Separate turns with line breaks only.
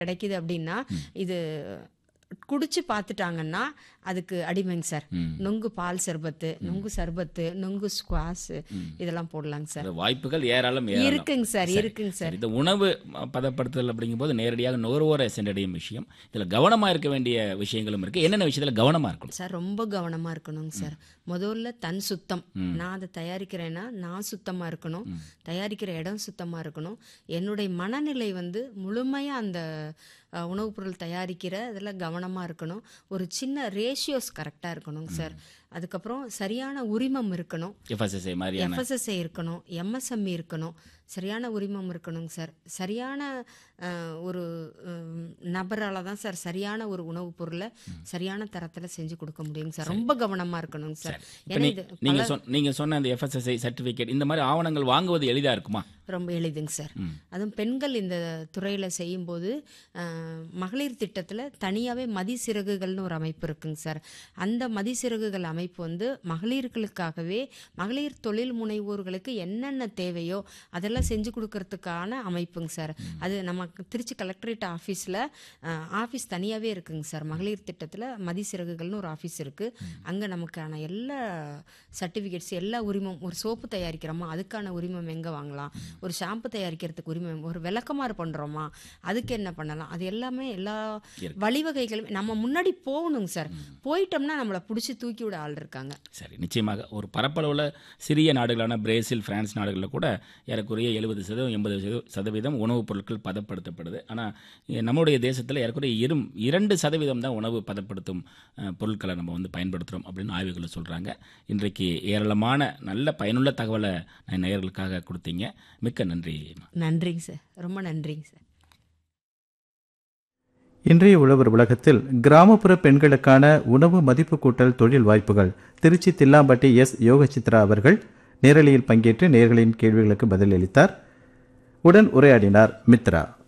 கிடைக்குது அப்படின்னா இது குடிச்சு பார்த்துட்டாங்கன்னா அதுக்கு அடிமைங்க சார்
ம்.
நொங்கு பால் சர்பத்து நொங்கு சர்பத்து நொங்கு ஸ்குவாஸ் இதெல்லாம் போடலாங்க சார்
இந்த வாய்ப்புகள் ஏராளம் ஏராளம்
இருக்குங்க சார் இருக்குங்க சார்
சரி, இந்த உணவு பதப்படுத்துதல் அப்படிங்கும்போது நேரடியாக நுகர்வோரை சென்றடையும் விஷயம் இதுல கவனமா இருக்க வேண்டிய விஷயங்களும் இருக்கு என்னென்ன விஷயத்துல கவனமா இருக்கணும்
சார் ரொம்ப கவனமா இருக்கணுங்க சார் முதல்ல தன் சுத்தம் நான் அதை தயாரிக்கிறேன்னா நான் சுத்தமா இருக்கணும் தயாரிக்கிற இடம் சுத்தமா இருக்கணும் என்னுடைய மனநிலை வந்து முழுமையா அந்த அஹ், உணவுப் பொருள் தயாரிக்கிற இதில் கவனமா இருக்கணும் ஒரு சின்ன ரேஷியோஸ் கரெக்டா இருக்கணுங்க சார் அதுக்கப்புறம் சரியான உரிமம் இருக்கணும்
எஃப்எஸ்எஸ்ஐ மாதிரியான
எஃப்எஸ்எஸ்ஐ இருக்கணும் எம்எஸ்எம்இ இருக்கணும் சரியான உரிமம் இருக்கணுங்க சார் சரியான அஹ், ஒரு நபரால் தான் சார் சரியான ஒரு உணவுப் பொருளை சரியான தரத்தில் செஞ்சு கொடுக்க முடியுங்க சார் ரொம்ப கவனமாக இருக்கணுங்க சார்
இப்ப
ஏன்னா
நீ-
இது
நீங்க சொன்ன நீங்க சொன்ன அந்த எஃப்எஸ்எஸ்ஐ சர்டிபிகேட் இந்த மாதிரி ஆவணங்கள் வாங்குவது எளிதா இருக்குமா
ரொம்ப எளிதுங்க சார் அதுவும் பெண்கள் இந்த துறையில் செய்யும்போது அஹ், மகளிர் திட்டத்தில் தனியாகவே மதிசிறகுகள்னு ஒரு அமைப்பு இருக்குங்க சார் அந்த மதிசிறகுகள் அமைப்பு வந்து மகளிர்களுக்காகவே மகளிர் தொழில் முனைவோர்களுக்கு என்னென்ன தேவையோ அதெல்லாம் செஞ்சு கொடுக்கறதுக்கான அமைப்புங்க சார் அது நம்ம திருச்சி கலெக்டரேட் ஆஃபீஸில் ஆஃபீஸ் தனியாகவே இருக்குங்க சார் மகளிர் திட்டத்தில் மதிசிறகுகள்னு ஒரு ஆஃபீஸ் இருக்குது அங்கே நமக்கான எல்லா சர்டிஃபிகேட்ஸ் எல்லா உரிமம் ஒரு சோப்பு தயாரிக்கிறோமா அதுக்கான உரிமம் எங்கே வாங்கலாம் ஒரு ஷாம்பு தயாரிக்கிறதுக்கு உரிமம் ஒரு விளக்கமாறு பண்ணுறோமா அதுக்கு என்ன பண்ணலாம் அது எல்லாமே எல்லா வழிவகைகளும் நம்ம முன்னாடி போகணுங்க சார் போயிட்டோம்னா நம்மளை பிடிச்சி தூக்கி விட ஆள் இருக்காங்க
சரி நிச்சயமாக ஒரு பரப்பளவில் சிறிய நாடுகளான பிரேசில் பிரான்ஸ் நாடுகளில் கூட ஏறக்குறைய எழுபது சதவீதம் எண்பது சதவீதம் உணவுப் பொருட்கள் பதப்படுத்தப்படுது ஆனால் நம்முடைய தேசத்தில் ஏறக்குறைய இரு இரண்டு சதவீதம் தான் உணவு பதப்படுத்தும் அஹ், பொருட்களை நம்ம வந்து பயன்படுத்துகிறோம் அப்படின்னு ஆய்வுகள் சொல்கிறாங்க இன்றைக்கு ஏராளமான நல்ல பயனுள்ள தகவலை நான் நேயர்களுக்காக கொடுத்தீங்க மிக்க நன்றி
நன்றிங்க சார் ரொம்ப நன்றிங்க சார்
இன்றைய உழவர் உலகத்தில் கிராமப்புற பெண்களுக்கான உணவு மதிப்பு கூட்டல் தொழில் வாய்ப்புகள் திருச்சி தில்லாம்பட்டி எஸ் யோகசித்ரா அவர்கள் நேரலையில் பங்கேற்று நேர்களின் கேள்விகளுக்கு பதிலளித்தார் உடன் உரையாடினார் மித்ரா